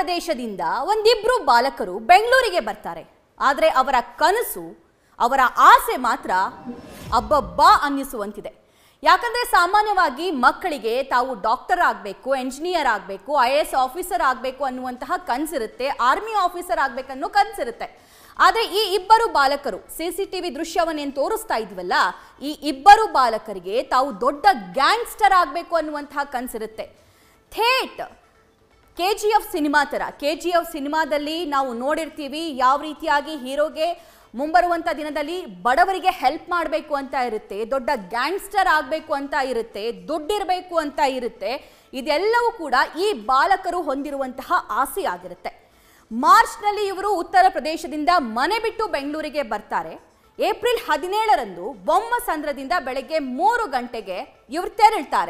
ಪ್ರದೇಶದಿಂದ ಒಂದಿಬ್ರು ಬಾಲಕರು ಬೆಂಗಳೂರಿಗೆ ಬರ್ತಾರೆ ಆದರೆ ಅವರ ಕನಸು ಅವರ ಆಸೆ ಮಾತ್ರ ಅಬ್ಬಬ್ಬಾ ಅನ್ನಿಸುವಂತಿದೆ ಯಾಕಂದ್ರೆ ಸಾಮಾನ್ಯವಾಗಿ ಮಕ್ಕಳಿಗೆ ತಾವು ಡಾಕ್ಟರ್ ಆಗಬೇಕು ಎಂಜಿನಿಯರ್ ಆಗಬೇಕು ಐ ಎಸ್ ಆಫೀಸರ್ ಆಗಬೇಕು ಅನ್ನುವಂತಹ ಕನಸಿರುತ್ತೆ ಆರ್ಮಿ ಆಫೀಸರ್ ಆಗಬೇಕನ್ನೋ ಕನಸಿರುತ್ತೆ ಆದರೆ ಈ ಇಬ್ಬರು ಬಾಲಕರು ಸಿ ಸಿ ಟಿ ವಿ ದೃಶ್ಯವನ್ನೇನು ತೋರಿಸ್ತಾ ಇದ್ವಲ್ಲ ಈ ಇಬ್ಬರು ಬಾಲಕರಿಗೆ ತಾವು ದೊಡ್ಡ ಗ್ಯಾಂಗ್ಸ್ಟರ್ ಆಗಬೇಕು ಅನ್ನುವಂತಹ ಕನಸಿರುತ್ತೆ ಥೇಟ್ ಕೆ ಜಿ ಎಫ್ ಸಿನಿಮಾ ಥರ ಕೆ ಜಿ ಎಫ್ ಸಿನಿಮಾದಲ್ಲಿ ನಾವು ನೋಡಿರ್ತೀವಿ ಯಾವ ರೀತಿಯಾಗಿ ಹೀರೋಗೆ ಮುಂಬರುವಂಥ ದಿನದಲ್ಲಿ ಬಡವರಿಗೆ ಹೆಲ್ಪ್ ಮಾಡಬೇಕು ಅಂತ ಇರುತ್ತೆ ದೊಡ್ಡ ಗ್ಯಾಂಗ್ಸ್ಟರ್ ಆಗಬೇಕು ಅಂತ ಇರುತ್ತೆ ದುಡ್ಡಿರಬೇಕು ಅಂತ ಇರುತ್ತೆ ಇದೆಲ್ಲವೂ ಕೂಡ ಈ ಬಾಲಕರು ಹೊಂದಿರುವಂತಹ ಆಸೆ ಆಗಿರುತ್ತೆ ಮಾರ್ಚ್ನಲ್ಲಿ ಇವರು ಉತ್ತರ ಪ್ರದೇಶದಿಂದ ಮನೆ ಬಿಟ್ಟು ಬೆಂಗಳೂರಿಗೆ ಬರ್ತಾರೆ ಏಪ್ರಿಲ್ ಹದಿನೇಳರಂದು ಬೊಮ್ಮಸಂದ್ರದಿಂದ ಬೆಳಗ್ಗೆ ಮೂರು ಗಂಟೆಗೆ ಇವರು ತೆರಳ್ತಾರೆ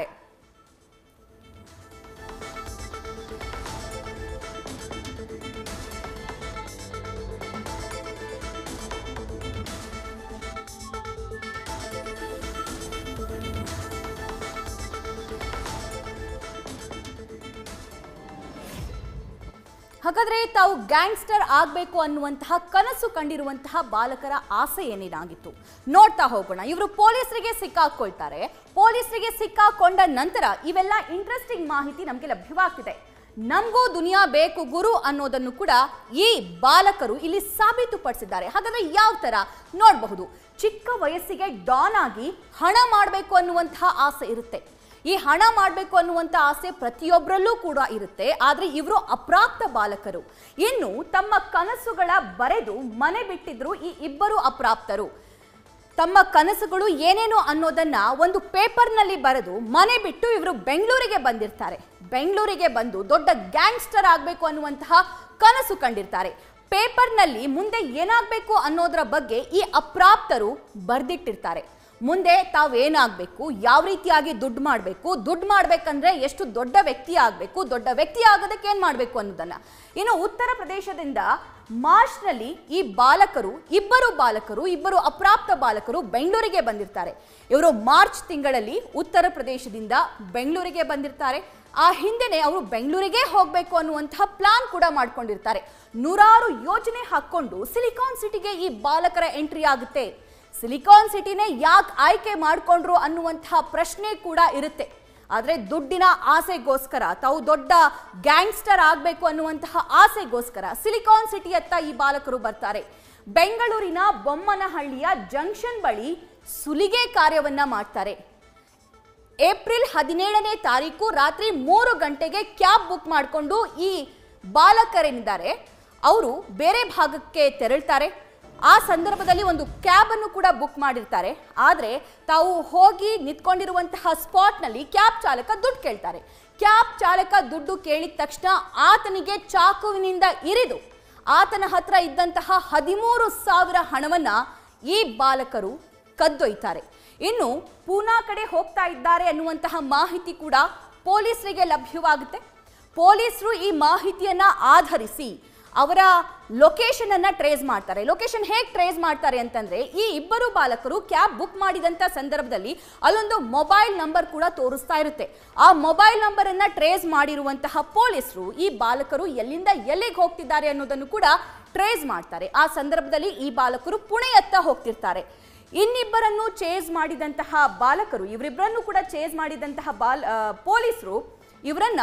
ಹಾಗಾದ್ರೆ ತಾವು ಗ್ಯಾಂಗ್ಸ್ಟರ್ ಆಗಬೇಕು ಅನ್ನುವಂತಹ ಕನಸು ಕಂಡಿರುವಂತಹ ಬಾಲಕರ ಆಸೆ ಏನೇನಾಗಿತ್ತು ನೋಡ್ತಾ ಹೋಗೋಣ ಇವರು ಪೊಲೀಸರಿಗೆ ಸಿಕ್ಕಾಕೊಳ್ತಾರೆ ಪೊಲೀಸರಿಗೆ ಸಿಕ್ಕಾಕೊಂಡ ನಂತರ ಇವೆಲ್ಲ ಇಂಟ್ರೆಸ್ಟಿಂಗ್ ಮಾಹಿತಿ ನಮಗೆ ಲಭ್ಯವಾಗ್ತಿದೆ ನಮಗೂ ದುನಿಯಾ ಬೇಕು ಗುರು ಅನ್ನೋದನ್ನು ಕೂಡ ಈ ಬಾಲಕರು ಇಲ್ಲಿ ಸಾಬೀತುಪಡಿಸಿದ್ದಾರೆ ಹಾಗಾದ್ರೆ ಯಾವ ತರ ನೋಡಬಹುದು ಚಿಕ್ಕ ವಯಸ್ಸಿಗೆ ಡಾನ್ ಆಗಿ ಹಣ ಮಾಡಬೇಕು ಅನ್ನುವಂತಹ ಆಸೆ ಇರುತ್ತೆ ಈ ಹಣ ಮಾಡಬೇಕು ಅನ್ನುವಂಥ ಆಸೆ ಪ್ರತಿಯೊಬ್ಬರಲ್ಲೂ ಕೂಡ ಇರುತ್ತೆ ಆದರೆ ಇವರು ಅಪ್ರಾಪ್ತ ಬಾಲಕರು ಇನ್ನು ತಮ್ಮ ಕನಸುಗಳ ಬರೆದು ಮನೆ ಬಿಟ್ಟಿದ್ರು ಈ ಇಬ್ಬರು ಅಪ್ರಾಪ್ತರು ತಮ್ಮ ಕನಸುಗಳು ಏನೇನು ಅನ್ನೋದನ್ನ ಒಂದು ಪೇಪರ್ನಲ್ಲಿ ಬರೆದು ಮನೆ ಬಿಟ್ಟು ಇವರು ಬೆಂಗಳೂರಿಗೆ ಬಂದಿರ್ತಾರೆ ಬೆಂಗಳೂರಿಗೆ ಬಂದು ದೊಡ್ಡ ಗ್ಯಾಂಗ್ಸ್ಟರ್ ಆಗಬೇಕು ಅನ್ನುವಂತಹ ಕನಸು ಕಂಡಿರ್ತಾರೆ ಪೇಪರ್ನಲ್ಲಿ ಮುಂದೆ ಏನಾಗಬೇಕು ಅನ್ನೋದರ ಬಗ್ಗೆ ಈ ಅಪ್ರಾಪ್ತರು ಬರ್ದಿಟ್ಟಿರ್ತಾರೆ ಮುಂದೆ ತಾವೇನಾಗಬೇಕು ಯಾವ ರೀತಿಯಾಗಿ ದುಡ್ಡು ಮಾಡಬೇಕು ದುಡ್ಡು ಮಾಡಬೇಕಂದ್ರೆ ಎಷ್ಟು ದೊಡ್ಡ ವ್ಯಕ್ತಿ ಆಗಬೇಕು ದೊಡ್ಡ ವ್ಯಕ್ತಿ ಆಗೋದಕ್ಕೆ ಏನು ಮಾಡಬೇಕು ಅನ್ನೋದನ್ನ ಇನ್ನು ಉತ್ತರ ಪ್ರದೇಶದಿಂದ ಮಾರ್ಚ್ನಲ್ಲಿ ಈ ಬಾಲಕರು ಇಬ್ಬರು ಬಾಲಕರು ಇಬ್ಬರು ಅಪ್ರಾಪ್ತ ಬಾಲಕರು ಬೆಂಗಳೂರಿಗೆ ಬಂದಿರ್ತಾರೆ ಇವರು ಮಾರ್ಚ್ ತಿಂಗಳಲ್ಲಿ ಉತ್ತರ ಪ್ರದೇಶದಿಂದ ಬೆಂಗಳೂರಿಗೆ ಬಂದಿರ್ತಾರೆ ಆ ಹಿಂದೆನೆ ಅವರು ಬೆಂಗಳೂರಿಗೆ ಹೋಗಬೇಕು ಅನ್ನುವಂತಹ ಪ್ಲಾನ್ ಕೂಡ ಮಾಡ್ಕೊಂಡಿರ್ತಾರೆ ನೂರಾರು ಯೋಜನೆ ಹಾಕೊಂಡು ಸಿಲಿಕಾನ್ ಸಿಟಿಗೆ ಈ ಬಾಲಕರ ಎಂಟ್ರಿ ಆಗುತ್ತೆ ಸಿಲಿಕಾನ್ ಸಿಟಿನೇ ಯಾಕೆ ಆಯ್ಕೆ ಮಾಡಿಕೊಂಡ್ರು ಅನ್ನುವಂತಹ ಪ್ರಶ್ನೆ ಕೂಡ ಇರುತ್ತೆ ಆದರೆ ದುಡ್ಡಿನ ಆಸೆಗೋಸ್ಕರ ತಾವು ದೊಡ್ಡ ಗ್ಯಾಂಗ್ಸ್ಟರ್ ಆಗಬೇಕು ಅನ್ನುವಂತಹ ಆಸೆಗೋಸ್ಕರ ಸಿಲಿಕಾನ್ ಸಿಟಿಯತ್ತ ಈ ಬಾಲಕರು ಬರ್ತಾರೆ ಬೆಂಗಳೂರಿನ ಬೊಮ್ಮನಹಳ್ಳಿಯ ಜಂಕ್ಷನ್ ಬಳಿ ಸುಲಿಗೆ ಕಾರ್ಯವನ್ನ ಮಾಡ್ತಾರೆ ಏಪ್ರಿಲ್ ಹದಿನೇಳನೇ ತಾರೀಕು ರಾತ್ರಿ ಮೂರು ಗಂಟೆಗೆ ಕ್ಯಾಬ್ ಬುಕ್ ಮಾಡಿಕೊಂಡು ಈ ಬಾಲಕರೇನಿದ್ದಾರೆ ಅವರು ಬೇರೆ ಭಾಗಕ್ಕೆ ತೆರಳ್ತಾರೆ ಆ ಸಂದರ್ಭದಲ್ಲಿ ಒಂದು ಕ್ಯಾಬ್ ಅನ್ನು ಕೂಡ ಬುಕ್ ಮಾಡಿರ್ತಾರೆ ಆದರೆ ತಾವು ಹೋಗಿ ನಿಂತ್ಕೊಂಡಿರುವಂತಹ ಸ್ಪಾಟ್ನಲ್ಲಿ ಕ್ಯಾಬ್ ಚಾಲಕ ದುಡ್ಡು ಕೇಳ್ತಾರೆ ಕ್ಯಾಬ್ ಚಾಲಕ ದುಡ್ಡು ಕೇಳಿದ ತಕ್ಷಣ ಆತನಿಗೆ ಚಾಕುವಿನಿಂದ ಇರಿದು ಆತನ ಹತ್ರ ಇದ್ದಂತಹ ಹದಿಮೂರು ಸಾವಿರ ಹಣವನ್ನ ಈ ಬಾಲಕರು ಕದ್ದೊಯ್ತಾರೆ ಇನ್ನು ಪೂನಾ ಕಡೆ ಹೋಗ್ತಾ ಇದ್ದಾರೆ ಅನ್ನುವಂತಹ ಮಾಹಿತಿ ಕೂಡ ಪೊಲೀಸರಿಗೆ ಲಭ್ಯವಾಗುತ್ತೆ ಪೊಲೀಸರು ಈ ಮಾಹಿತಿಯನ್ನ ಆಧರಿಸಿ ಅವರ ಲೊಕೇಶನ್ ಅನ್ನ ಟ್ರೇಸ್ ಮಾಡ್ತಾರೆ ಲೊಕೇಶನ್ ಹೇಗೆ ಟ್ರೇಸ್ ಮಾಡ್ತಾರೆ ಅಂತಂದ್ರೆ ಈ ಇಬ್ಬರು ಬಾಲಕರು ಕ್ಯಾಬ್ ಬುಕ್ ಮಾಡಿದಂತ ಸಂದರ್ಭದಲ್ಲಿ ಅಲ್ಲೊಂದು ಮೊಬೈಲ್ ನಂಬರ್ ಕೂಡ ತೋರಿಸ್ತಾ ಇರುತ್ತೆ ಆ ಮೊಬೈಲ್ ನಂಬರ್ ಅನ್ನ ಟ್ರೇಸ್ ಮಾಡಿರುವಂತಹ ಪೊಲೀಸರು ಈ ಬಾಲಕರು ಎಲ್ಲಿಂದ ಎಲ್ಲಿಗೆ ಹೋಗ್ತಿದ್ದಾರೆ ಅನ್ನೋದನ್ನು ಕೂಡ ಟ್ರೇಸ್ ಮಾಡ್ತಾರೆ ಆ ಸಂದರ್ಭದಲ್ಲಿ ಈ ಬಾಲಕರು ಪುಣೆಯತ್ತ ಹೋಗ್ತಿರ್ತಾರೆ ಇನ್ನಿಬ್ಬರನ್ನು ಚೇಸ್ ಮಾಡಿದಂತಹ ಬಾಲಕರು ಇವರಿಬ್ಬರನ್ನು ಕೂಡ ಚೇಸ್ ಮಾಡಿದಂತಹ ಬಾಲ್ ಆ, ಪೊಲೀಸರು ಇವರನ್ನ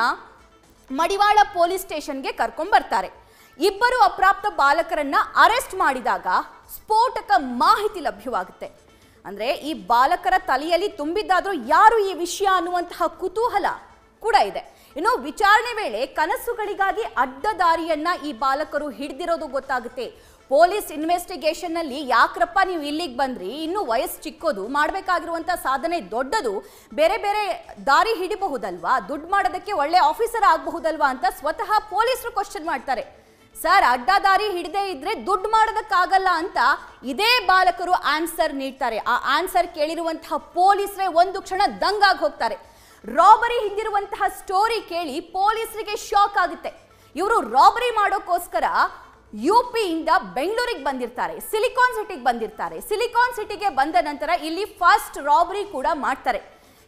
ಮಡಿವಾಳ ಪೊಲೀಸ್ ಸ್ಟೇಷನ್ಗೆ ಕರ್ಕೊಂಡ್ ಬರ್ತಾರೆ ಇಬ್ಬರು ಅಪ್ರಾಪ್ತ ಬಾಲಕರನ್ನ ಅರೆಸ್ಟ್ ಮಾಡಿದಾಗ ಸ್ಫೋಟಕ ಮಾಹಿತಿ ಲಭ್ಯವಾಗುತ್ತೆ ಅಂದ್ರೆ ಈ ಬಾಲಕರ ತಲೆಯಲ್ಲಿ ತುಂಬಿದ್ದಾದ್ರೂ ಯಾರು ಈ ವಿಷಯ ಅನ್ನುವಂತಹ ಕುತೂಹಲ ಕೂಡ ಇದೆ ಇನ್ನು ವಿಚಾರಣೆ ವೇಳೆ ಕನಸುಗಳಿಗಾಗಿ ಅಡ್ಡದಾರಿಯನ್ನ ಈ ಬಾಲಕರು ಹಿಡಿದಿರೋದು ಗೊತ್ತಾಗುತ್ತೆ ಪೊಲೀಸ್ ಇನ್ವೆಸ್ಟಿಗೇಷನ್ ನಲ್ಲಿ ಯಾಕ್ರಪ್ಪ ನೀವು ಇಲ್ಲಿಗೆ ಬಂದ್ರಿ ಇನ್ನು ವಯಸ್ಸು ಚಿಕ್ಕೋದು ಮಾಡಬೇಕಾಗಿರುವಂತ ಸಾಧನೆ ದೊಡ್ಡದು ಬೇರೆ ಬೇರೆ ದಾರಿ ಹಿಡಿಬಹುದಲ್ವಾ ದುಡ್ಡು ಮಾಡೋದಕ್ಕೆ ಒಳ್ಳೆ ಆಫೀಸರ್ ಆಗಬಹುದಲ್ವಾ ಅಂತ ಸ್ವತಃ ಪೊಲೀಸರು ಕ್ವಶನ್ ಮಾಡ್ತಾರೆ ಸರ್ ಅಡ್ಡದಾರಿ ಹಿಡದೆ ಇದ್ರೆ ದುಡ್ಡು ಮಾಡೋದಕ್ಕಾಗಲ್ಲ ಅಂತ ಇದೇ ಬಾಲಕರು ಆನ್ಸರ್ ನೀಡ್ತಾರೆ ಆ ಆನ್ಸರ್ ಕೇಳಿರುವಂತಹ ಪೊಲೀಸರೇ ಒಂದು ಕ್ಷಣ ದಂಗಾಗಿ ಹೋಗ್ತಾರೆ ರಾಬರಿ ಹಿಂದಿರುವಂತಹ ಸ್ಟೋರಿ ಕೇಳಿ ಪೊಲೀಸರಿಗೆ ಶಾಕ್ ಆಗುತ್ತೆ ಇವರು ರಾಬರಿ ಮಾಡೋಕ್ಕೋಸ್ಕರ ಯು ಪಿಯಿಂದ ಬೆಂಗಳೂರಿಗೆ ಬಂದಿರ್ತಾರೆ ಸಿಲಿಕಾನ್ ಸಿಟಿಗೆ ಬಂದಿರ್ತಾರೆ ಸಿಲಿಕಾನ್ ಸಿಟಿಗೆ ಬಂದ ನಂತರ ಇಲ್ಲಿ ಫಸ್ಟ್ ರಾಬರಿ ಕೂಡ ಮಾಡ್ತಾರೆ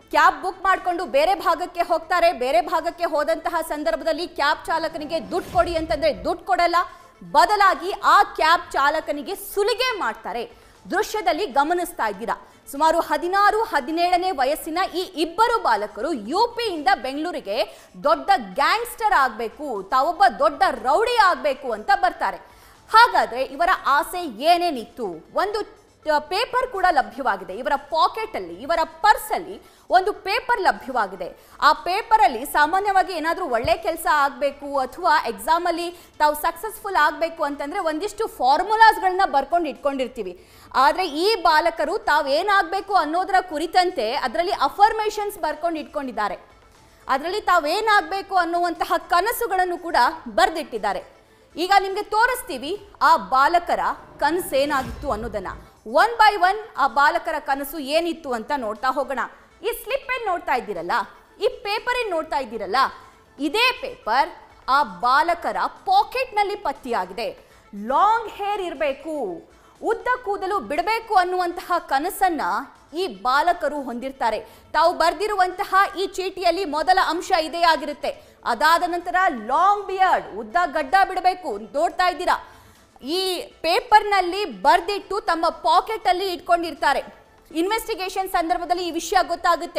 ಕ್ಯಾಬ್ ಬುಕ್ ಮಾಡಿಕೊಂಡು ಬೇರೆ ಭಾಗಕ್ಕೆ ಹೋಗ್ತಾರೆ ಬೇರೆ ಭಾಗಕ್ಕೆ ಹೋದಂತಹ ಸಂದರ್ಭದಲ್ಲಿ ಕ್ಯಾಬ್ ಚಾಲಕನಿಗೆ ದುಡ್ಡು ಕೊಡಿ ಅಂತಂದ್ರೆ ದುಡ್ಡು ಕೊಡಲ್ಲ ಬದಲಾಗಿ ಆ ಕ್ಯಾಬ್ ಚಾಲಕನಿಗೆ ಸುಲಿಗೆ ಮಾಡ್ತಾರೆ ದೃಶ್ಯದಲ್ಲಿ ಗಮನಿಸ್ತಾ ಇದ್ದೀರಾ ಸುಮಾರು ಹದಿನಾರು ಹದಿನೇಳನೇ ವಯಸ್ಸಿನ ಈ ಇಬ್ಬರು ಬಾಲಕರು ಯು ಪಿಯಿಂದ ಬೆಂಗಳೂರಿಗೆ ದೊಡ್ಡ ಗ್ಯಾಂಗ್ಸ್ಟರ್ ಆಗಬೇಕು ತಾವೊಬ್ಬ ದೊಡ್ಡ ರೌಡಿ ಆಗಬೇಕು ಅಂತ ಬರ್ತಾರೆ ಹಾಗಾದ್ರೆ ಇವರ ಆಸೆ ಏನೇನಿತ್ತು ಒಂದು ಪೇಪರ್ ಕೂಡ ಲಭ್ಯವಾಗಿದೆ ಇವರ ಪಾಕೆಟ್ ಅಲ್ಲಿ ಇವರ ಪರ್ಸ್ ಅಲ್ಲಿ ಒಂದು ಪೇಪರ್ ಲಭ್ಯವಾಗಿದೆ ಆ ಪೇಪರ್ ಅಲ್ಲಿ ಸಾಮಾನ್ಯವಾಗಿ ಏನಾದರೂ ಒಳ್ಳೆ ಕೆಲಸ ಆಗಬೇಕು ಅಥವಾ ಎಕ್ಸಾಮ್ ಅಲ್ಲಿ ತಾವು ಸಕ್ಸಸ್ಫುಲ್ ಆಗಬೇಕು ಅಂತಂದ್ರೆ ಒಂದಿಷ್ಟು ಫಾರ್ಮುಲಾಸ್ಗಳನ್ನ ಬರ್ಕೊಂಡು ಇಟ್ಕೊಂಡಿರ್ತೀವಿ ಆದ್ರೆ ಈ ಬಾಲಕರು ತಾವೇನಾಗಬೇಕು ಅನ್ನೋದರ ಕುರಿತಂತೆ ಅದರಲ್ಲಿ ಅಫರ್ಮೇಷನ್ಸ್ ಬರ್ಕೊಂಡು ಇಟ್ಕೊಂಡಿದ್ದಾರೆ ಅದರಲ್ಲಿ ತಾವೇನಾಗಬೇಕು ಅನ್ನುವಂತಹ ಕನಸುಗಳನ್ನು ಕೂಡ ಬರೆದಿಟ್ಟಿದ್ದಾರೆ ಈಗ ನಿಮಗೆ ತೋರಿಸ್ತೀವಿ ಆ ಬಾಲಕರ ಕನಸೇನಾಗಿತ್ತು ಅನ್ನೋದನ್ನ ಒನ್ ಬೈ ಒನ್ ಆ ಬಾಲಕರ ಕನಸು ಏನಿತ್ತು ಅಂತ ನೋಡ್ತಾ ಹೋಗೋಣ ಈ ಸ್ಲಿಪ್ ಏನ್ ನೋಡ್ತಾ ಇದ್ದೀರಲ್ಲ ಈ ಪೇಪರ್ ಏನ್ ನೋಡ್ತಾ ಇದ್ದೀರಲ್ಲ ಇದೇ ಪೇಪರ್ ಆ ಬಾಲಕರ ಪಾಕೆಟ್ನಲ್ಲಿ ಪತ್ತಿಯಾಗಿದೆ ಲಾಂಗ್ ಹೇರ್ ಇರಬೇಕು ಉದ್ದ ಕೂದಲು ಬಿಡಬೇಕು ಅನ್ನುವಂತಹ ಕನಸನ್ನ ಈ ಬಾಲಕರು ಹೊಂದಿರ್ತಾರೆ ತಾವು ಬರೆದಿರುವಂತಹ ಈ ಚೀಟಿಯಲ್ಲಿ ಮೊದಲ ಅಂಶ ಇದೇ ಆಗಿರುತ್ತೆ ಅದಾದ ನಂತರ ಲಾಂಗ್ ಬಿಯರ್ಡ್ ಉದ್ದ ಗಡ್ಡ ಬಿಡಬೇಕು ನೋಡ್ತಾ ಇದ್ದೀರಾ ಈ ಪೇಪರ್ನಲ್ಲಿ ಬರೆದಿಟ್ಟು ತಮ್ಮ ಪಾಕೆಟ್ ಅಲ್ಲಿ ಇಟ್ಕೊಂಡಿರ್ತಾರೆ ಇನ್ವೆಸ್ಟಿಗೇಷನ್ ಸಂದರ್ಭದಲ್ಲಿ ಈ ವಿಷಯ ಗೊತ್ತಾಗುತ್ತೆ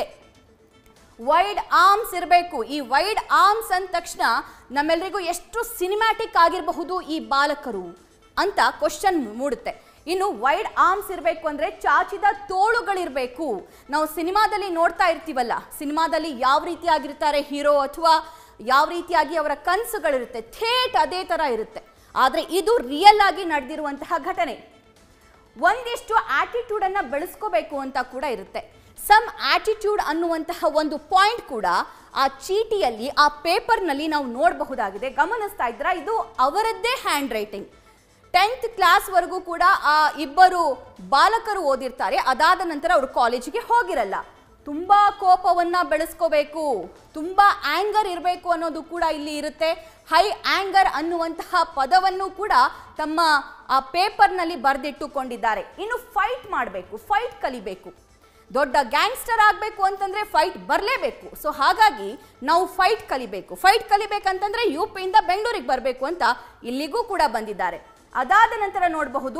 ವೈಡ್ ಆರ್ಮ್ಸ್ ಇರಬೇಕು ಈ ವೈಡ್ ಆರ್ಮ್ಸ್ ಅಂದ ತಕ್ಷಣ ನಮ್ಮೆಲ್ಲರಿಗೂ ಎಷ್ಟು ಸಿನಿಮ್ಯಾಟಿಕ್ ಆಗಿರಬಹುದು ಈ ಬಾಲಕರು ಅಂತ ಕ್ವಶನ್ ಮೂಡುತ್ತೆ ಇನ್ನು ವೈಡ್ ಆರ್ಮ್ಸ್ ಇರಬೇಕು ಅಂದ್ರೆ ಚಾಚಿದ ತೋಳುಗಳಿರಬೇಕು ನಾವು ಸಿನಿಮಾದಲ್ಲಿ ನೋಡ್ತಾ ಇರ್ತೀವಲ್ಲ ಸಿನಿಮಾದಲ್ಲಿ ಯಾವ ರೀತಿಯಾಗಿರ್ತಾರೆ ಹೀರೋ ಅಥವಾ ಯಾವ ರೀತಿಯಾಗಿ ಅವರ ಕನಸುಗಳಿರುತ್ತೆ ಥೇಟ್ ಅದೇ ಥರ ಇರುತ್ತೆ ಆದರೆ ಇದು ರಿಯಲ್ ಆಗಿ ನಡೆದಿರುವಂತಹ ಘಟನೆ ಒಂದಿಷ್ಟು ಆಟಿಟ್ಯೂಡ್ ಅನ್ನ ಬೆಳೆಸ್ಕೋಬೇಕು ಅಂತ ಕೂಡ ಇರುತ್ತೆ ಸಮ್ ಆಟಿಟ್ಯೂಡ್ ಅನ್ನುವಂತಹ ಒಂದು ಪಾಯಿಂಟ್ ಕೂಡ ಆ ಚೀಟಿಯಲ್ಲಿ ಆ ಪೇಪರ್ನಲ್ಲಿ ನಾವು ನೋಡಬಹುದಾಗಿದೆ ಗಮನಿಸ್ತಾ ಇದ್ರ ಇದು ಅವರದ್ದೇ ಹ್ಯಾಂಡ್ ರೈಟಿಂಗ್ ಟೆಂತ್ ಕ್ಲಾಸ್ವರೆಗೂ ಕೂಡ ಆ ಇಬ್ಬರು ಬಾಲಕರು ಓದಿರ್ತಾರೆ ಅದಾದ ನಂತರ ಅವರು ಕಾಲೇಜಿಗೆ ಹೋಗಿರಲ್ಲ ತುಂಬಾ ಕೋಪವನ್ನ ಬೆಳೆಸ್ಕೋಬೇಕು ತುಂಬಾ ಆಂಗರ್ ಇರಬೇಕು ಅನ್ನೋದು ಕೂಡ ಇಲ್ಲಿ ಇರುತ್ತೆ ಹೈ ಆಂಗರ್ ಅನ್ನುವಂತಹ ಪದವನ್ನು ಕೂಡ ತಮ್ಮ ಆ ಪೇಪರ್ನಲ್ಲಿ ಬರೆದಿಟ್ಟುಕೊಂಡಿದ್ದಾರೆ ಇನ್ನು ಫೈಟ್ ಮಾಡಬೇಕು ಫೈಟ್ ಕಲಿಬೇಕು ದೊಡ್ಡ ಗ್ಯಾಂಗ್ಸ್ಟರ್ ಆಗಬೇಕು ಅಂತಂದ್ರೆ ಫೈಟ್ ಬರಲೇಬೇಕು ಸೊ ಹಾಗಾಗಿ ನಾವು ಫೈಟ್ ಕಲಿಬೇಕು ಫೈಟ್ ಕಲಿಬೇಕಂತಂದ್ರೆ ಯು ಪಿಯಿಂದ ಬೆಂಗಳೂರಿಗೆ ಬರಬೇಕು ಅಂತ ಇಲ್ಲಿಗೂ ಕೂಡ ಬಂದಿದ್ದಾರೆ ಅದಾದ ನಂತರ ನೋಡಬಹುದು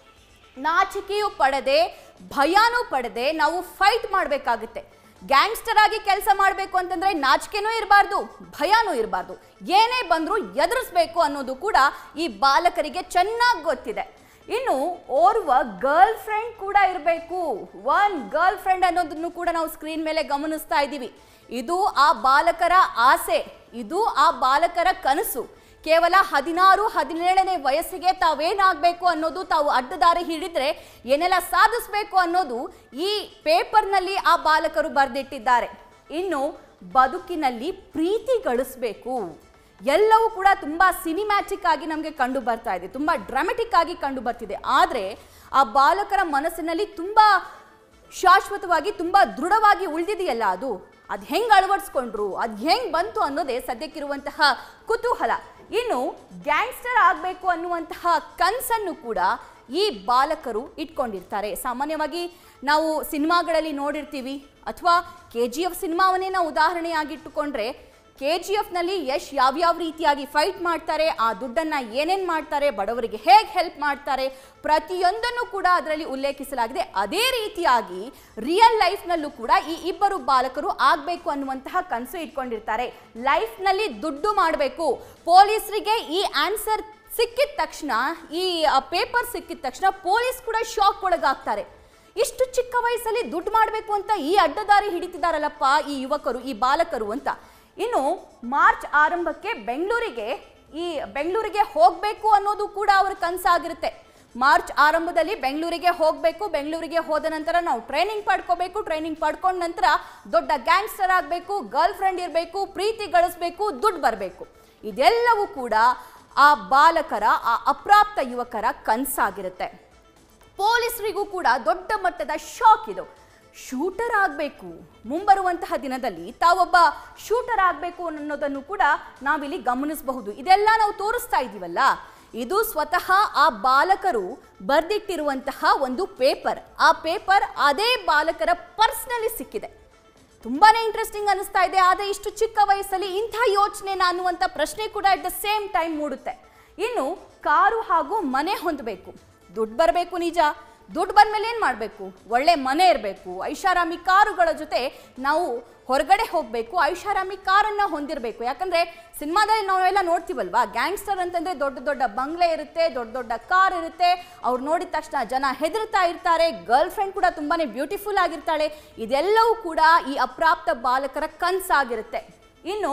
ನಾಚಿಕೆಯೂ ಪಡದೆ ಭಯಾನೂ ಪಡದೆ ನಾವು ಫೈಟ್ ಮಾಡಬೇಕಾಗುತ್ತೆ ಗ್ಯಾಂಗ್ಸ್ಟರ್ ಆಗಿ ಕೆಲಸ ಮಾಡಬೇಕು ಅಂತಂದ್ರೆ ನಾಚಿಕೆನೂ ಇರಬಾರ್ದು ಭಯನೂ ಇರಬಾರ್ದು ಏನೇ ಬಂದರೂ ಎದುರಿಸ್ಬೇಕು ಅನ್ನೋದು ಕೂಡ ಈ ಬಾಲಕರಿಗೆ ಚೆನ್ನಾಗಿ ಗೊತ್ತಿದೆ ಇನ್ನು ಓರ್ವ ಗರ್ಲ್ ಫ್ರೆಂಡ್ ಕೂಡ ಇರಬೇಕು ಒನ್ ಗರ್ಲ್ ಫ್ರೆಂಡ್ ಅನ್ನೋದನ್ನು ಕೂಡ ನಾವು ಸ್ಕ್ರೀನ್ ಮೇಲೆ ಗಮನಿಸ್ತಾ ಇದ್ದೀವಿ ಇದು ಆ ಬಾಲಕರ ಆಸೆ ಇದು ಆ ಬಾಲಕರ ಕನಸು ಕೇವಲ ಹದಿನಾರು ಹದಿನೇಳನೇ ವಯಸ್ಸಿಗೆ ತಾವೇನಾಗಬೇಕು ಅನ್ನೋದು ತಾವು ಅಡ್ಡದಾರಿ ಹಿಡಿದ್ರೆ ಏನೆಲ್ಲ ಸಾಧಿಸಬೇಕು ಅನ್ನೋದು ಈ ಪೇಪರ್ನಲ್ಲಿ ಆ ಬಾಲಕರು ಬರೆದಿಟ್ಟಿದ್ದಾರೆ ಇನ್ನು ಬದುಕಿನಲ್ಲಿ ಪ್ರೀತಿ ಗಳಿಸ್ಬೇಕು ಎಲ್ಲವೂ ಕೂಡ ತುಂಬಾ ಸಿನಿಮ್ಯಾಟಿಕ್ ಆಗಿ ನಮಗೆ ಕಂಡು ಬರ್ತಾ ಇದೆ ತುಂಬಾ ಡ್ರಾಮೆಟಿಕ್ ಆಗಿ ಕಂಡು ಬರ್ತಿದೆ ಆದರೆ ಆ ಬಾಲಕರ ಮನಸ್ಸಿನಲ್ಲಿ ತುಂಬಾ ಶಾಶ್ವತವಾಗಿ ತುಂಬಾ ದೃಢವಾಗಿ ಉಳಿದಿದೆಯಲ್ಲ ಅದು ಅದು ಹೆಂಗ್ ಅಳವಡಿಸ್ಕೊಂಡ್ರು ಅದು ಹೆಂಗ್ ಬಂತು ಅನ್ನೋದೇ ಸದ್ಯಕ್ಕಿರುವಂತಹ ಕುತೂಹಲ ಇನ್ನು ಗ್ಯಾಂಗ್ಸ್ಟರ್ ಆಗಬೇಕು ಅನ್ನುವಂತಹ ಕನಸನ್ನು ಕೂಡ ಈ ಬಾಲಕರು ಇಟ್ಕೊಂಡಿರ್ತಾರೆ ಸಾಮಾನ್ಯವಾಗಿ ನಾವು ಸಿನಿಮಾಗಳಲ್ಲಿ ನೋಡಿರ್ತೀವಿ ಅಥವಾ ಕೆ ಜಿ ಎಫ್ ಸಿನಿಮಾವನ್ನೇ ನಾವು ಉದಾಹರಣೆಯಾಗಿಟ್ಟುಕೊಂಡ್ರೆ ಕೆ ಜಿ ಎಫ್ನಲ್ಲಿ ಯಶ್ ಯಾವ್ಯಾವ ರೀತಿಯಾಗಿ ಫೈಟ್ ಮಾಡ್ತಾರೆ ಆ ದುಡ್ಡನ್ನು ಏನೇನು ಮಾಡ್ತಾರೆ ಬಡವರಿಗೆ ಹೇಗೆ ಹೆಲ್ಪ್ ಮಾಡ್ತಾರೆ ಪ್ರತಿಯೊಂದನ್ನು ಕೂಡ ಅದರಲ್ಲಿ ಉಲ್ಲೇಖಿಸಲಾಗಿದೆ ಅದೇ ರೀತಿಯಾಗಿ ರಿಯಲ್ ಲೈಫ್ನಲ್ಲೂ ಕೂಡ ಈ ಇಬ್ಬರು ಬಾಲಕರು ಆಗಬೇಕು ಅನ್ನುವಂತಹ ಕನಸು ಇಟ್ಕೊಂಡಿರ್ತಾರೆ ಲೈಫ್ನಲ್ಲಿ ದುಡ್ಡು ಮಾಡಬೇಕು ಪೊಲೀಸರಿಗೆ ಈ ಆನ್ಸರ್ ಸಿಕ್ಕಿದ ತಕ್ಷಣ ಈ ಪೇಪರ್ ಸಿಕ್ಕಿದ ತಕ್ಷಣ ಪೊಲೀಸ್ ಕೂಡ ಶಾಕ್ ಒಳಗಾಗ್ತಾರೆ ಇಷ್ಟು ಚಿಕ್ಕ ವಯಸ್ಸಲ್ಲಿ ದುಡ್ಡು ಮಾಡಬೇಕು ಅಂತ ಈ ಅಡ್ಡದಾರಿ ಹಿಡಿತಿದಾರಲ್ಲಪ್ಪ ಈ ಯುವಕರು ಈ ಬಾಲಕರು ಅಂತ ಇನ್ನು ಮಾರ್ಚ್ ಆರಂಭಕ್ಕೆ ಬೆಂಗಳೂರಿಗೆ ಈ ಬೆಂಗಳೂರಿಗೆ ಹೋಗಬೇಕು ಅನ್ನೋದು ಕೂಡ ಅವ್ರ ಕನಸಾಗಿರುತ್ತೆ ಮಾರ್ಚ್ ಆರಂಭದಲ್ಲಿ ಬೆಂಗಳೂರಿಗೆ ಹೋಗಬೇಕು ಬೆಂಗಳೂರಿಗೆ ಹೋದ ನಂತರ ನಾವು ಟ್ರೈನಿಂಗ್ ಪಡ್ಕೋಬೇಕು ಟ್ರೈನಿಂಗ್ ಪಡ್ಕೊಂಡ ನಂತರ ದೊಡ್ಡ ಗ್ಯಾಂಗ್ಸ್ಟರ್ ಆಗಬೇಕು ಗರ್ಲ್ ಫ್ರೆಂಡ್ ಇರಬೇಕು ಪ್ರೀತಿ ಗಳಿಸ್ಬೇಕು ದುಡ್ಡು ಬರಬೇಕು ಇದೆಲ್ಲವೂ ಕೂಡ ಆ ಬಾಲಕರ ಆ ಅಪ್ರಾಪ್ತ ಯುವಕರ ಕನಸಾಗಿರುತ್ತೆ ಪೊಲೀಸರಿಗೂ ಕೂಡ ದೊಡ್ಡ ಮಟ್ಟದ ಶಾಕ್ ಇದು ಶೂಟರ್ ಆಗಬೇಕು ಮುಂಬರುವಂತಹ ದಿನದಲ್ಲಿ ತಾವೊಬ್ಬ ಶೂಟರ್ ಆಗಬೇಕು ಅನ್ನೋದನ್ನು ಕೂಡ ನಾವಿಲ್ಲಿ ಗಮನಿಸಬಹುದು ಇದೆಲ್ಲ ನಾವು ತೋರಿಸ್ತಾ ಇದ್ದೀವಲ್ಲ ಇದು ಸ್ವತಃ ಆ ಬಾಲಕರು ಬರೆದಿಟ್ಟಿರುವಂತಹ ಒಂದು ಪೇಪರ್ ಆ ಪೇಪರ್ ಅದೇ ಬಾಲಕರ ಪರ್ಸ್ನಲ್ಲಿ ಸಿಕ್ಕಿದೆ ತುಂಬಾನೇ ಇಂಟ್ರೆಸ್ಟಿಂಗ್ ಅನಿಸ್ತಾ ಇದೆ ಆದರೆ ಇಷ್ಟು ಚಿಕ್ಕ ವಯಸ್ಸಲ್ಲಿ ಇಂಥ ಯೋಚನೆನ ಅನ್ನುವಂಥ ಪ್ರಶ್ನೆ ಕೂಡ ಅಟ್ ದ ಸೇಮ್ ಟೈಮ್ ಮೂಡುತ್ತೆ ಇನ್ನು ಕಾರು ಹಾಗೂ ಮನೆ ಹೊಂದಬೇಕು ದುಡ್ಡು ಬರಬೇಕು ನಿಜ ದುಡ್ಡು ಬಂದ್ಮೇಲೆ ಏನು ಮಾಡಬೇಕು ಒಳ್ಳೆ ಮನೆ ಇರಬೇಕು ಐಷಾರಾಮಿ ಕಾರುಗಳ ಜೊತೆ ನಾವು ಹೊರಗಡೆ ಹೋಗಬೇಕು ಐಷಾರಾಮಿ ಕಾರನ್ನ ಹೊಂದಿರಬೇಕು ಯಾಕಂದ್ರೆ ಸಿನಿಮಾದಲ್ಲಿ ನಾವೆಲ್ಲ ನೋಡ್ತೀವಲ್ವಾ ಗ್ಯಾಂಗ್ಸ್ಟರ್ ಅಂತಂದ್ರೆ ದೊಡ್ಡ ದೊಡ್ಡ ಬಂಗ್ಲೆ ಇರುತ್ತೆ ದೊಡ್ಡ ದೊಡ್ಡ ಕಾರ್ ಇರುತ್ತೆ ಅವ್ರು ನೋಡಿದ ತಕ್ಷಣ ಜನ ಹೆದರ್ತಾ ಇರ್ತಾರೆ ಗರ್ಲ್ ಫ್ರೆಂಡ್ ಕೂಡ ತುಂಬಾನೇ ಬ್ಯೂಟಿಫುಲ್ ಆಗಿರ್ತಾಳೆ ಇದೆಲ್ಲವೂ ಕೂಡ ಈ ಅಪ್ರಾಪ್ತ ಬಾಲಕರ ಕನಸಾಗಿರುತ್ತೆ ಇನ್ನು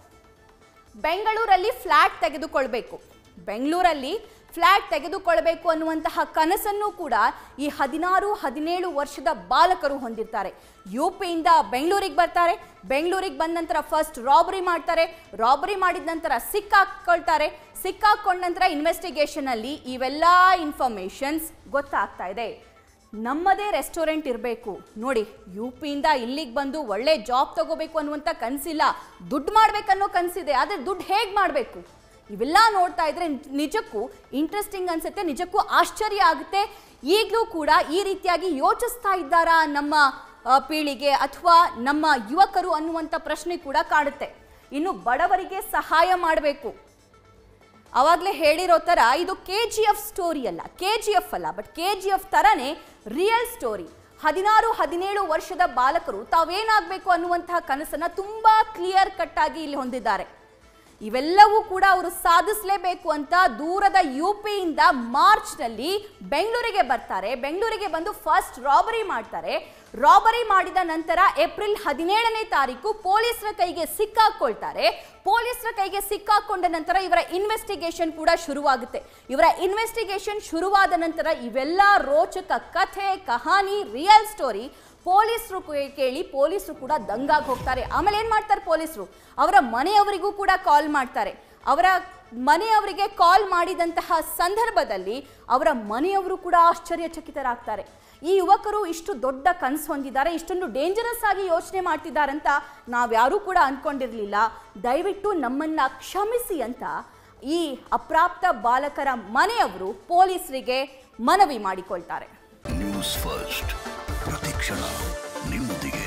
ಬೆಂಗಳೂರಲ್ಲಿ ಫ್ಲ್ಯಾಟ್ ತೆಗೆದುಕೊಳ್ಬೇಕು ಬೆಂಗಳೂರಲ್ಲಿ ಫ್ಲ್ಯಾಟ್ ತೆಗೆದುಕೊಳ್ಬೇಕು ಅನ್ನುವಂತಹ ಕನಸನ್ನು ಕೂಡ ಈ ಹದಿನಾರು ಹದಿನೇಳು ವರ್ಷದ ಬಾಲಕರು ಹೊಂದಿರ್ತಾರೆ ಯು ಪಿಯಿಂದ ಬೆಂಗಳೂರಿಗೆ ಬರ್ತಾರೆ ಬೆಂಗಳೂರಿಗೆ ಬಂದ ನಂತರ ಫಸ್ಟ್ ರಾಬರಿ ಮಾಡ್ತಾರೆ ರಾಬರಿ ಮಾಡಿದ ನಂತರ ಸಿಕ್ಕಾಕೊಳ್ತಾರೆ ಸಿಕ್ಕಾಕೊಂಡ ನಂತರ ಇನ್ವೆಸ್ಟಿಗೇಷನ್ ಅಲ್ಲಿ ಇವೆಲ್ಲ ಇನ್ಫಾರ್ಮೇಶನ್ಸ್ ಗೊತ್ತಾಗ್ತಾ ಇದೆ ನಮ್ಮದೇ ರೆಸ್ಟೋರೆಂಟ್ ಇರಬೇಕು ನೋಡಿ ಯು ಪಿಯಿಂದ ಇಲ್ಲಿಗೆ ಬಂದು ಒಳ್ಳೆ ಜಾಬ್ ತಗೋಬೇಕು ಅನ್ನುವಂಥ ಕನಸಿಲ್ಲ ದುಡ್ಡು ಮಾಡ್ಬೇಕನ್ನೋ ಕನಸಿದೆ ಆದರೆ ದುಡ್ಡು ಹೇಗೆ ಮಾಡಬೇಕು ಇವೆಲ್ಲ ನೋಡ್ತಾ ಇದ್ರೆ ನಿಜಕ್ಕೂ ಇಂಟ್ರೆಸ್ಟಿಂಗ್ ಅನ್ಸುತ್ತೆ ನಿಜಕ್ಕೂ ಆಶ್ಚರ್ಯ ಆಗುತ್ತೆ ಈಗಲೂ ಕೂಡ ಈ ರೀತಿಯಾಗಿ ಯೋಚಿಸ್ತಾ ಇದ್ದಾರಾ ನಮ್ಮ ಆ, ಪೀಳಿಗೆ ಅಥವಾ ನಮ್ಮ ಯುವಕರು ಅನ್ನುವಂಥ ಪ್ರಶ್ನೆ ಕೂಡ ಕಾಡುತ್ತೆ ಇನ್ನು ಬಡವರಿಗೆ ಸಹಾಯ ಮಾಡಬೇಕು ಅವಾಗಲೇ ಹೇಳಿರೋ ಥರ ಇದು ಕೆ ಜಿ ಎಫ್ ಸ್ಟೋರಿ ಅಲ್ಲ ಕೆ ಜಿ ಎಫ್ ಅಲ್ಲ ಬಟ್ ಕೆ ಜಿ ಎಫ್ ಥರನೇ ರಿಯಲ್ ಸ್ಟೋರಿ ಹದಿನಾರು ಹದಿನೇಳು ವರ್ಷದ ಬಾಲಕರು ತಾವೇನಾಗಬೇಕು ಅನ್ನುವಂತಹ ಕನಸನ್ನ ತುಂಬಾ ಕ್ಲಿಯರ್ ಕಟ್ ಆಗಿ ಇಲ್ಲಿ ಹೊಂದಿದ್ದಾರೆ ಇವೆಲ್ಲವೂ ಕೂಡ ಅವರು ಸಾಧಿಸಲೇಬೇಕು ಅಂತ ದೂರದ ಯು ಪಿಯಿಂದ ಮಾರ್ಚ್ನಲ್ಲಿ ಬೆಂಗಳೂರಿಗೆ ಬರ್ತಾರೆ ಬೆಂಗಳೂರಿಗೆ ಬಂದು ಫಸ್ಟ್ ರಾಬರಿ ಮಾಡ್ತಾರೆ ರಾಬರಿ ಮಾಡಿದ ನಂತರ ಏಪ್ರಿಲ್ ಹದಿನೇಳನೇ ತಾರೀಕು ಪೊಲೀಸರ ಕೈಗೆ ಸಿಕ್ಕಾಕೊಳ್ತಾರೆ ಪೊಲೀಸರ ಕೈಗೆ ಸಿಕ್ಕಾಕೊಂಡ ನಂತರ ಇವರ ಇನ್ವೆಸ್ಟಿಗೇಷನ್ ಕೂಡ ಶುರುವಾಗುತ್ತೆ ಇವರ ಇನ್ವೆಸ್ಟಿಗೇಷನ್ ಶುರುವಾದ ನಂತರ ಇವೆಲ್ಲ ರೋಚಕ ಕಥೆ ಕಹಾನಿ ರಿಯಲ್ ಸ್ಟೋರಿ ಪೊಲೀಸರು ಕೇಳಿ ಪೊಲೀಸರು ಕೂಡ ದಂಗಾಗಿ ಹೋಗ್ತಾರೆ ಆಮೇಲೆ ಏನು ಮಾಡ್ತಾರೆ ಪೊಲೀಸರು ಅವರ ಮನೆಯವರಿಗೂ ಕೂಡ ಕಾಲ್ ಮಾಡ್ತಾರೆ ಅವರ ಮನೆಯವರಿಗೆ ಕಾಲ್ ಮಾಡಿದಂತಹ ಸಂದರ್ಭದಲ್ಲಿ ಅವರ ಮನೆಯವರು ಕೂಡ ಆಶ್ಚರ್ಯಚಕಿತರಾಗ್ತಾರೆ ಈ ಯುವಕರು ಇಷ್ಟು ದೊಡ್ಡ ಕನಸು ಹೊಂದಿದ್ದಾರೆ ಇಷ್ಟೊಂದು ಡೇಂಜರಸ್ ಆಗಿ ಯೋಚನೆ ಮಾಡ್ತಿದ್ದಾರಂತ ನಾವ್ಯಾರೂ ಕೂಡ ಅಂದ್ಕೊಂಡಿರಲಿಲ್ಲ ದಯವಿಟ್ಟು ನಮ್ಮನ್ನ ಕ್ಷಮಿಸಿ ಅಂತ ಈ ಅಪ್ರಾಪ್ತ ಬಾಲಕರ ಮನೆಯವರು ಪೊಲೀಸರಿಗೆ ಮನವಿ ಮಾಡಿಕೊಳ್ತಾರೆ ನ್ಯೂಸ್ ಫಸ್ಟ್ ಪ್ರತಿಕ್ಷಣ ನಿಮ್ಮೊಂದಿಗೆ